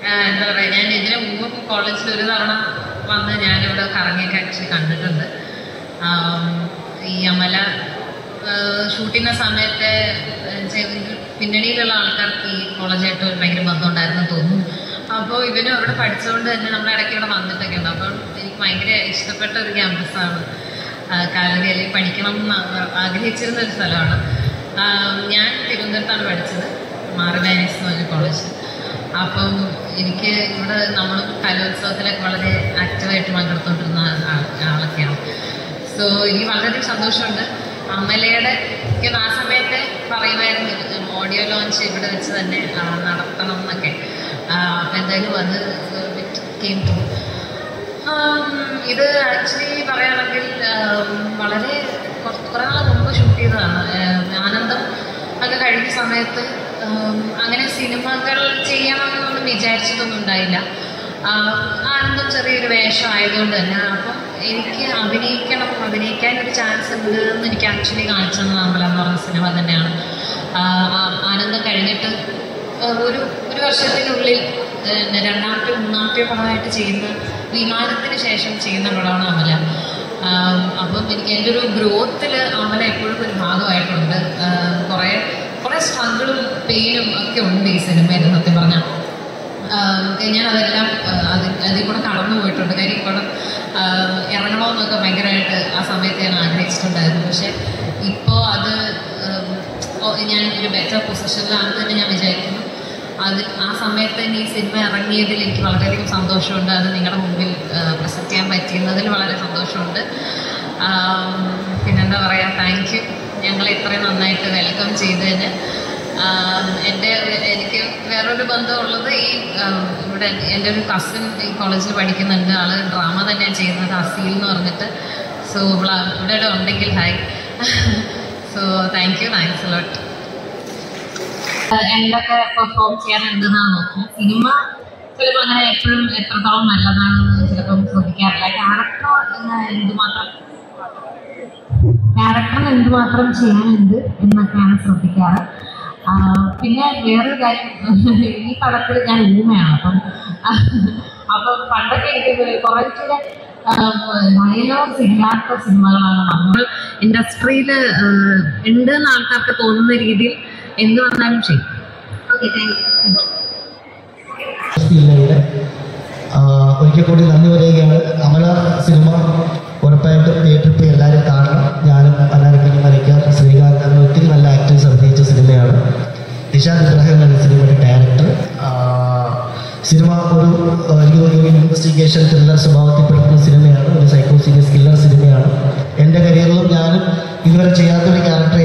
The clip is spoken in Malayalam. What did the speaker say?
ആ, എന്താ പറയുക ഞാൻ ഇതിന് മുമ്പ് കോളേജിൽ ഒരു തവണ വന്ന് ഞാനിവിടെ കറങ്ങിയൊക്കെ ആക്ച്വലി കണ്ടിട്ടുണ്ട് ആം, ഈ അമല ഷൂട്ടിൻ്റെ സമയത്ത് ചെയ്ത- പിന്നണിയിലുള്ള ആൾക്കാർക്ക് ഈ കോളേജായിട്ട് ഒരു ഭയങ്കര ബന്ധമുണ്ടായിരുന്നു തോന്നുന്നു അപ്പോൾ ഇവനും അവിടെ പഠിച്ചുകൊണ്ട് തന്നെ നമ്മൾ ഇടയ്ക്ക് ഇവിടെ വന്നിട്ടൊക്കെ ഉണ്ട് അപ്പോൾ എനിക്ക് ഭയങ്കര ഇഷ്ടപ്പെട്ട ഒരു ക്യാമ്പസാണ് കാലടി അല്ലെങ്കിൽ പഠിക്കണം എന്ന് ആ- ആഗ്രഹിച്ചിരുന്ന ഒരു സ്ഥലമാണ് ആ, ഞാൻ തിരുവനന്തപുരത്താണ് പഠിച്ചത് മാറിലാനിസ് എന്ന് പറഞ്ഞ കോളേജ് അപ്പം എനിക്ക് ഇവിടെ നമ്മൾ കലോത്സവത്തിലൊക്കെ വളരെ ആക്റ്റീവായിട്ട് പങ്കെടുത്തുകൊണ്ടിരുന്ന ആൾ- ആളൊക്കെയാണ് സോ എനിക്ക് വളരെയധികം സന്തോഷമുണ്ട് അമലയുടെ എനിക്ക് ആ സമയത്ത് പറയുമായിരുന്നു ഓഡിയോ ലോഞ്ച് ഇവിടെ വെച്ച് തന്നെ ആ, നടത്തണം എന്നൊക്കെ അപ്പം എന്തായാലും അത് കെയിം ടു ഇത് ആക്ച്വലി പറയുകയാണെങ്കിൽ ആം, വളരെ കുറച്ച് കുറേ നാൾ മുമ്പ് ഷൂട്ട് ചെയ്തതാണ് ആം, ആനന്ദം ഒക്കെ കഴിഞ്ഞ സമയത്ത് ആം, അങ്ങനെ സിനിമകൾ ചെയ്യണം എന്നൊന്നും വിചാരിച്ചിട്ടൊന്നും ഉണ്ടായില്ല ആം, ആനന്ദം ചെറിയൊരു വേഷം ആയതുകൊണ്ട് തന്നെ അപ്പം എനിക്ക് അഭിനയിക്കണം അഭിനയിക്കാൻ ഒരു ചാൻസ് ഉണ്ട് എന്ന് എനിക്ക് ആക്ച്വലി കാണിച്ചു തന്നത് അമ്പലം എന്ന് പറഞ്ഞ സിനിമ തന്നെയാണ് ആ, ആ, ആനന്ദം കഴിഞ്ഞിട്ട് ഏഹ് ഒരു ഒരു വർഷത്തിനുള്ളിൽ ഏഹ് രണ്ടാമത്തെ മൂന്നാമത്തെ പടമായിട്ട് ചെയ്യുന്ന വിമാനത്തിന് ശേഷം ചെയ്യുന്ന പടമാണ് അമല ആം, അപ്പം എനിക്ക് എൻ്റെ ഒരു ഗ്രോത്തിൽ അമല എപ്പോഴും ഒരു ഭാഗമായിട്ടുണ്ട് ആഹ് കുറേ കുറേ സ്ട്രഗിളും പെയിനും ഒക്കെ ഉണ്ട് ഈ സിനിമയിൽ സത്യം പറഞ്ഞാൽ ഞാൻ അതെല്ലാം ആഹ് അതിൽ അതിൽ കൂടെ കടന്നു പോയിട്ടുണ്ട് കാര്യം ഈ പടം ആഹ് ഇറങ്ങണമെന്നൊക്കെ ഭയങ്കരമായിട്ട് ആ സമയത്ത് ഞാൻ ആഗ്രഹിച്ചിട്ടുണ്ടായിരുന്നു പക്ഷേ ഇപ്പോൾ അത് ആം, ഓ, ഞാൻ ഒരു ബെറ്റർ പൊസിഷനിലാണെന്ന് തന്നെ ഞാൻ വിചാരിക്കുന്നു അത് ആ സമയത്ത് തന്നെ ഈ സിനിമ ഇറങ്ങിയതിൽ എനിക്ക് വളരെയധികം സന്തോഷമുണ്ട് അത് നിങ്ങളുടെ മുമ്പിൽ പ്രസൻറ്റ് ചെയ്യാൻ പറ്റിയിരുന്നതിൽ വളരെ സന്തോഷമുണ്ട് ആം, പിന്നെന്താ പറയുക താങ്ക് യു ഞങ്ങളെ ഇത്രയും നന്നായിട്ട് വെൽക്കം ചെയ്തതിന് ആം, എൻ്റെ എനിക്ക് വേറൊരു ബന്ധമുള്ളത് ഈ ആം, ഇവിടെ എൻ്റെ ഒരു കസിൻ ഈ കോളേജിൽ പഠിക്കുന്നുണ്ട് ആള് ഡ്രാമ തന്നെയാണ് ചെയ്യുന്നത് അസീൽ എന്ന് പറഞ്ഞിട്ട് സോ ഇവിടെ ഇവിടെ ഉണ്ടെങ്കിൽ hi so thank you thanks lot എന്തൊക്കെ പെർഫോം ചെയ്യാനുണ്ടെന്നാണ് നോക്കുന്നത് സിനിമ ചിലപ്പോൾ അങ്ങനെ എപ്പോഴും എത്രത്തോളം നല്ലതാണെന്ന് ചിലപ്പം ശ്രദ്ധിക്കാറില്ല ക്യാരക്ടർ എന്തുമാത്രം ക്യാരക്ടറിന് എന്തുമാത്രം ചെയ്യാനുണ്ട് എന്നൊക്കെയാണ് ശ്രദ്ധിക്കാറ് ആ, പിന്നെ വേറൊരു കാര്യം ഈ പടത്തിൽ ഞാൻ ഊമയാണ് അപ്പം അപ്പം പണ്ടൊക്കെ എനിക്ക് കുറച്ചുകൂടെ ഡയലോഗ്സ് ഇല്ലാത്ത സിനിമകളാണ് നമ്മൾ ഇൻഡസ്ട്രിയിൽ ഉണ്ട് എന്ന് ആൾക്കാർക്ക് തോന്നുന്ന രീതിയിൽ എന്ത് വന്നാലും ചെയ്യും ഓക്കെ താങ്ക് യു ജില്ലയുടെ ആ, ഒരിക്കൽ കൂടി നന്ദി പറയുകയാണ് അമല സിനിമ ഉറപ്പായിട്ടും തിയേറ്ററിൽ പോയി എല്ലാവരും കാണണം ഞാനും അനാരക്കനും വരയ്ക്കാൻ ശ്രീകാന്ത് അങ്ങനെ ഒത്തിരി നല്ല ആക്ടേഴ്സ് അഭിനയിച്ച സിനിമയാണ് നിഷാദ് ഇബ്രാഹിം എന്ന സിനിമയുടെ ഡയറക്ടർ സിനിമ ഒരു ആ, എനിക്ക് തോന്നുന്നു ഒരു ഇൻവെസ്റ്റിഗേഷൻ ത്രില്ലർ സ്വഭാവത്തിൽപ്പെടുന്ന സിനിമയാണ് ഒരു സൈക്കോ സീരിയസ് കില്ലർ സിനിമയാണ് എൻ്റെ കരിയറിലും ഞാനും ഇതുവരെ ചെയ്യാത്ത ഒരു ക്യാരക്ടർ